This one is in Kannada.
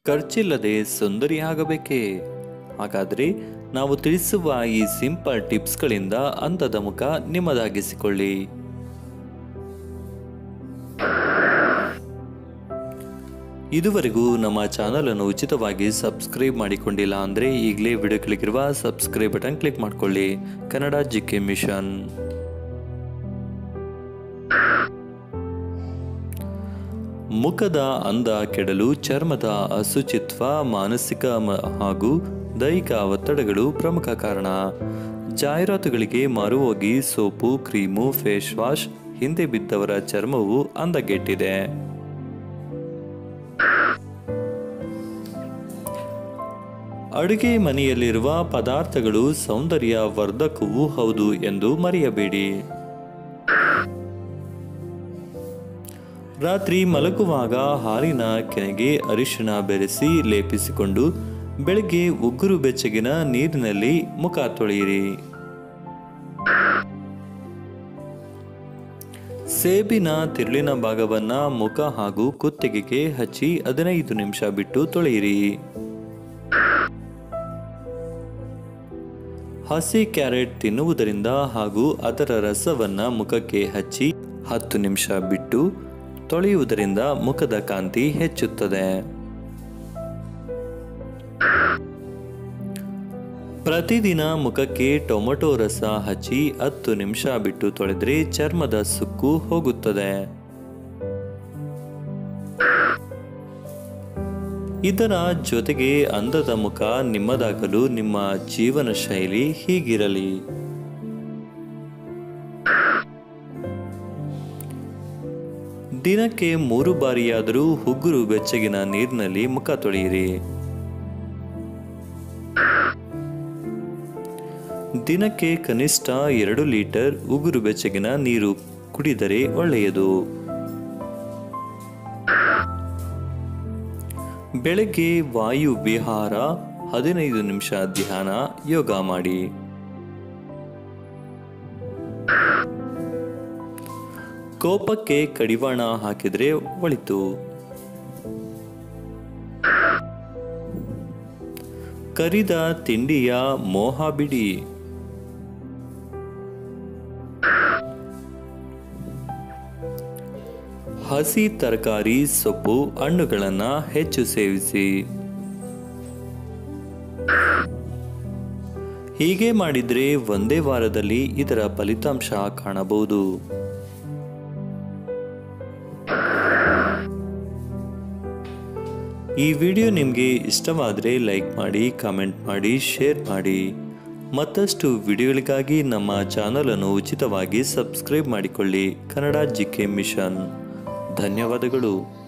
ಖರ್ಚಿಲ್ಲದೆ ಸುಂದರಿಯಾಗಬೇಕೇ ಹಾಗಾದರೆ ನಾವು ತಿಳಿಸುವ ಈ ಸಿಂಪಲ್ ಟಿಪ್ಸ್ಗಳಿಂದ ಅಂದದ ಮುಖ ನಿಮ್ಮದಾಗಿಸಿಕೊಳ್ಳಿ ಇದುವರೆಗೂ ನಮ್ಮ ಚಾನಲನ್ನು ಉಚಿತವಾಗಿ ಸಬ್ಸ್ಕ್ರೈಬ್ ಮಾಡಿಕೊಂಡಿಲ್ಲ ಅಂದರೆ ಈಗಲೇ ವಿಡಿಯೋ ಕೆಳಗಿರುವ ಸಬ್ಸ್ಕ್ರೈಬ್ ಬಟನ್ ಕ್ಲಿಕ್ ಮಾಡಿಕೊಳ್ಳಿ ಕನ್ನಡ ಜಿಕೆ ಮಿಷನ್ ಮುಖದ ಅಂದ ಕೆಡಲು ಚರ್ಮದ ಅಶುಚಿತ್ವ ಮಾನಸಿಕ ಮ- ಹಾಗೂ ದೈಹಿಕ ಒತ್ತಡಗಳು ಪ್ರಮುಖ ಕಾರಣ ಜಾಹೀರಾತುಗಳಿಗೆ ಮಾರುಹೋಗಿ ಸೋಪು ಕ್ರೀಮು ಫೇಸ್ ವಾಶ್ ಹಿಂದೆ ಬಿದ್ದವರ ಚರ್ಮವು ಅಂದಗೆಟ್ಟಿದೆ ಅಡುಗೆ ಮನೆಯಲ್ಲಿರುವ ಪದಾರ್ಥಗಳು ಸೌಂದರ್ಯ ವರ್ಧಕವೂ ಹೌದು ಎಂದು ಮರೆಯಬೇಡಿ ರಾತ್ರಿ ಮಲಗುವಾಗ ಹಾಲಿನ ಕೆನೆಗೆ ಅರಿಶಿಣ ಬೆರೆಸಿ ಲೇಪಿಸಿಕೊಂಡು ಬೆಳಗ್ಗೆ ಉಗುರು ಬೆಚ್ಚಗಿನ ನೀರಿನಲ್ಲಿ ಮುಖ ತೊಳೆಯಿರಿ ಸೇಬಿನ ತಿರುಳಿನ ಭಾಗವನ್ನ ಮುಖ ಹಾಗೂ ಕುತ್ತಿಗೆಗೆ ಹಚ್ಚಿ ಹದಿನೈದು ನಿಮಿಷ ಬಿಟ್ಟು ತೊಳೆಯಿರಿ ಹಸಿ ಕ್ಯಾರೆಟ್ ತಿನ್ನುವುದರಿಂದ ಹಾಗೂ ಅದರ ರಸವನ್ನ ಮುಖಕ್ಕೆ ಹಚ್ಚಿ ಹತ್ತು ನಿಮಿಷ ಬಿಟ್ಟು ತೊಳೆಯುವುದರಿಂದ ಮುಖದ ಕಾಂತಿ ಹೆಚ್ಚುತ್ತದೆ ಪ್ರತಿದಿನ ಮುಖಕ್ಕೆ ಟೊಮೆಟೊ ರಸ ಹಚ್ಚಿ ಹತ್ತು ನಿಮಿಷ ಬಿಟ್ಟು ತೊಳೆದ್ರೆ ಚರ್ಮದ ಸುಕ್ಕು ಹೋಗುತ್ತದೆ ಇದರ ಜೊತೆಗೆ ಅಂದದ ಮುಖ ನಿಮ್ಮದಾಗಲು ನಿಮ್ಮ ಜೀವನ ಶೈಲಿ ಹೀಗಿರಲಿ ದಿನಕ್ಕೆ ಮೂರು ಬಾರಿಯಾದರೂ ಹುಗುರು ಬೆಚ್ಚಗಿನ ನೀರಿನಲ್ಲಿ ಮುಖ ತೊಳೆಯಿರಿ ದಿನಕ್ಕೆ ಕನಿಷ್ಠ ಎರಡು ಲೀಟರ್ ಉಗುರು ಬೆಚ್ಚಗಿನ ನೀರು ಕುಡಿದರೆ ಒಳ್ಳೆಯದು ಬೆಳಗ್ಗೆ ವಾಯು ವಿಹಾರ ಹದಿನೈದು ನಿಮಿಷ ಧ್ಯಾನ ಯೋಗ ಮಾಡಿ ಕೋಪಕ್ಕೆ ಕಡಿವಾಣ ಹಾಕಿದ್ರೆ ಒಳಿತು ಕರಿದ ತಿಂಡಿಯ ಮೋಹ ಬಿಡಿ ಹಸಿ ತರಕಾರಿ ಸೊಪ್ಪು ಹಣ್ಣುಗಳನ್ನು ಹೆಚ್ಚು ಸೇವಿಸಿ ಹೀಗೆ ಮಾಡಿದ್ರೆ ಒಂದೇ ವಾರದಲ್ಲಿ ಇದರ ಫಲಿತಾಂಶ ಕಾಣಬಹುದು ಈ ವಿಡಿಯೋ ನಿಮಗೆ ಇಷ್ಟವಾದರೆ ಲೈಕ್ ಮಾಡಿ ಕಾಮೆಂಟ್ ಮಾಡಿ ಶೇರ್ ಮಾಡಿ ಮತ್ತಷ್ಟು ವಿಡಿಯೋಗಳಿಗಾಗಿ ನಮ್ಮ ಚಾನಲನ್ನು ಉಚಿತವಾಗಿ ಸಬ್ಸ್ಕ್ರೈಬ್ ಮಾಡಿಕೊಳ್ಳಿ ಕನ್ನಡ ಜಿಕೆ ಮಿಷನ್ ಧನ್ಯವಾದಗಳು